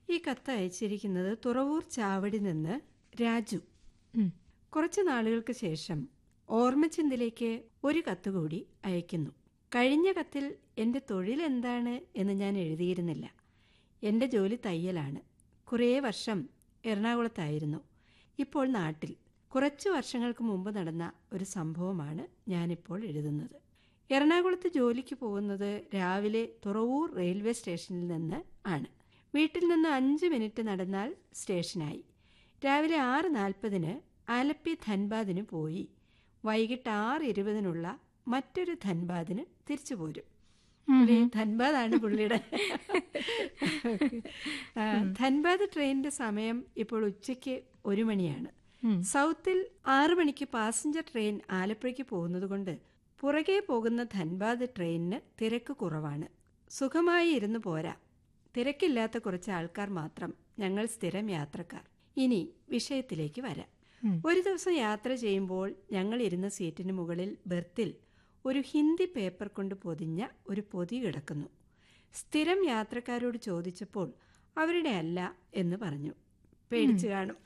ഈ കത്ത് അയച്ചിരിക്കുന്നത് തുറവൂർ ചാവടി നിന്ന് രാജു ഉം. കുറച്ച് നാളുകൾക്ക് ശേഷം ഓർമ്മച്ചിന്തിലേക്ക് ഒരു കത്ത് കൂടി അയക്കുന്നു കഴിഞ്ഞ കത്തിൽ എൻ്റെ തൊഴിൽ എന്താണ് എന്ന് ഞാൻ എഴുതിയിരുന്നില്ല എൻ്റെ ജോലി തയ്യലാണ് കുറേ വർഷം എറണാകുളത്തായിരുന്നു ഇപ്പോൾ നാട്ടിൽ കുറച്ച് വർഷങ്ങൾക്ക് മുമ്പ് നടന്ന ഒരു സംഭവമാണ് ഞാനിപ്പോൾ എഴുതുന്നത് എറണാകുളത്ത് ജോലിക്ക് പോകുന്നത് രാവിലെ തുറവൂർ റെയിൽവേ സ്റ്റേഷനിൽ നിന്ന് ആണ് വീട്ടിൽ നിന്ന് അഞ്ച് മിനിറ്റ് നടന്നാൽ സ്റ്റേഷനായി രാവിലെ ആറ് നാൽപ്പതിന് ആലപ്പി ധൻബാദിന് പോയി വൈകിട്ട് ആറ് ഇരുപതിനുള്ള മറ്റൊരു ധൻബാദിന് തിരിച്ചു പോരും പുള്ളി ധൻബാദാണ് പുള്ളിയുടെ ആ, ധൻബാദ് ട്രെയിനിന്റെ സമയം ഇപ്പോൾ ഉച്ചയ്ക്ക് ഒരു മണിയാണ് ഉം. സൗത്തിൽ ആറു മണിക്ക് പാസഞ്ചർ ട്രെയിൻ ആലപ്പുഴയ്ക്ക് പോകുന്നത് കൊണ്ട് പുറകെ പോകുന്ന ധൻബാദ് ട്രെയിനിന് തിരക്ക് കുറവാണ് സുഖമായി ഇരുന്ന് പോരാ തിരക്കില്ലാത്ത കുറച്ച് ആൾക്കാർ മാത്രം ഞങ്ങൾ സ്ഥിരം യാത്രക്കാർ ഇനി വിഷയത്തിലേക്ക് വരാം ഉം. ഒരു ദിവസം യാത്ര ചെയ്യുമ്പോൾ ഞങ്ങൾ ഇരുന്ന സീറ്റിന് മുകളിൽ ബെർത്തിൽ ഒരു ഹിന്ദി പേപ്പർ കൊണ്ട് പൊതിഞ്ഞ ഒരു പൊതി കിടക്കുന്നു സ്ഥിരം യാത്രക്കാരോട് ചോദിച്ചപ്പോൾ അവരുടെ അല്ല എന്ന് പറഞ്ഞു പേടിച്ചു കാണും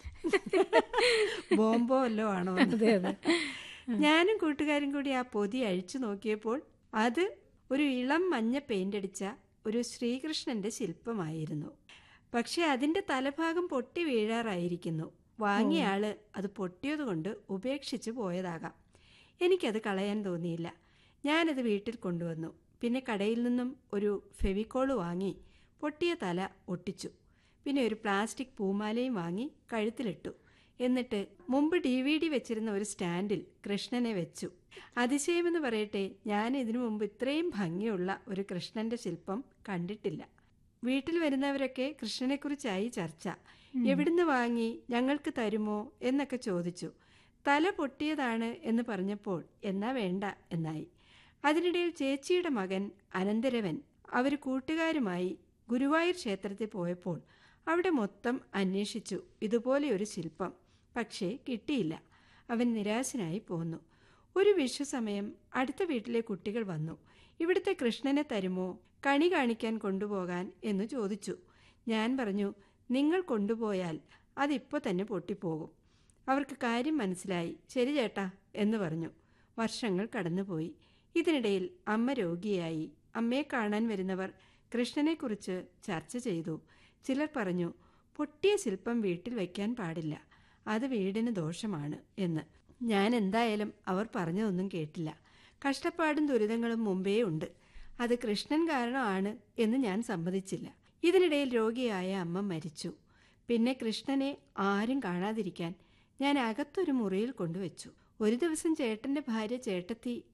ബോംബോ വല്ലോ ആണോ എന്ന്. അതെ അതെ ഞാനും കൂട്ടുകാരും കൂടി ആ പൊതി അഴിച്ചു നോക്കിയപ്പോൾ അത് ഒരു ഇളം മഞ്ഞ പെയിന്റ് അടിച്ച ഒരു ശ്രീകൃഷ്ണന്റെ ശില്പമായിരുന്നു പക്ഷെ അതിന്റെ തലഭാഗം പൊട്ടി വീഴാറായിരിക്കുന്നു വാങ്ങിയ ആള് അത് പൊട്ടിയതുകൊണ്ട് ഉപേക്ഷിച്ചു പോയതാകാം എനിക്കത് കളയാൻ തോന്നിയില്ല ഞാനത് വീട്ടിൽ കൊണ്ടുവന്നു പിന്നെ കടയിൽ നിന്നും ഒരു ഫെവിക്കോള് വാങ്ങി പൊട്ടിയ തല ഒട്ടിച്ചു പിന്നെ ഒരു പ്ലാസ്റ്റിക് പൂമാലയും വാങ്ങി കഴുത്തിലിട്ടു എന്നിട്ട് മുമ്പ് ഡി വി ഡി വെച്ചിരുന്ന ഒരു സ്റ്റാൻഡിൽ കൃഷ്ണനെ വെച്ചു അതിശയമെന്ന് പറയട്ടെ ഞാൻ ഇതിനു മുമ്പ് ഇത്രയും ഭംഗിയുള്ള ഒരു കൃഷ്ണന്റെ ശില്പം കണ്ടിട്ടില്ല വീട്ടിൽ വരുന്നവരൊക്കെ കൃഷ്ണനെക്കുറിച്ചായി ചർച്ച എവിടുന്ന് വാങ്ങി ഞങ്ങൾക്ക് തരുമോ എന്നൊക്കെ ചോദിച്ചു തല പൊട്ടിയതാണ് എന്ന് പറഞ്ഞപ്പോൾ എന്നാ വേണ്ട എന്നായി അതിനിടയിൽ ചേച്ചിയുടെ മകൻ അനന്തരവൻ അവർ കൂട്ടുകാരുമായി ഗുരുവായൂർ ക്ഷേത്രത്തിൽ പോയപ്പോൾ അവിടെ മൊത്തം അന്വേഷിച്ചു ഇതുപോലെ ഒരു ശില്പം പക്ഷേ കിട്ടിയില്ല അവൻ നിരാശനായി പോന്നു ഒരു വിഷു സമയം അടുത്ത വീട്ടിലെ കുട്ടികൾ വന്നു ഇവിടുത്തെ കൃഷ്ണനെ തരുമോ കണി കാണിക്കാൻ കൊണ്ടുപോകാൻ എന്ന് ചോദിച്ചു ഞാൻ പറഞ്ഞു നിങ്ങൾ കൊണ്ടുപോയാൽ അതിപ്പോൾ തന്നെ പൊട്ടിപ്പോകും അവർക്ക് കാര്യം മനസ്സിലായി ശരി ചേട്ടാ എന്ന് പറഞ്ഞു വർഷങ്ങൾ കടന്നുപോയി ഇതിനിടയിൽ അമ്മ രോഗിയായി അമ്മയെ കാണാൻ വരുന്നവർ കൃഷ്ണനെക്കുറിച്ച് ചർച്ച ചെയ്തു ചിലർ പറഞ്ഞു പൊട്ടിയ ശില്പം വീട്ടിൽ വയ്ക്കാൻ പാടില്ല അത് വീടിന് ദോഷമാണ് എന്ന് ഞാൻ എന്തായാലും അവർ പറഞ്ഞതൊന്നും കേട്ടില്ല കഷ്ടപ്പാടും ദുരിതങ്ങളും മുമ്പേ ഉണ്ട് അത് കൃഷ്ണൻ കാരണമാണ് എന്ന് ഞാൻ സമ്മതിച്ചില്ല ഇതിനിടയിൽ രോഗിയായ അമ്മ മരിച്ചു പിന്നെ കൃഷ്ണനെ ആരും കാണാതിരിക്കാൻ ഞാൻ അകത്തൊരു മുറിയിൽ കൊണ്ടുവച്ചു ഒരു ദിവസം ചേട്ടന്റെ ഭാര്യ ചേട്ടത്തി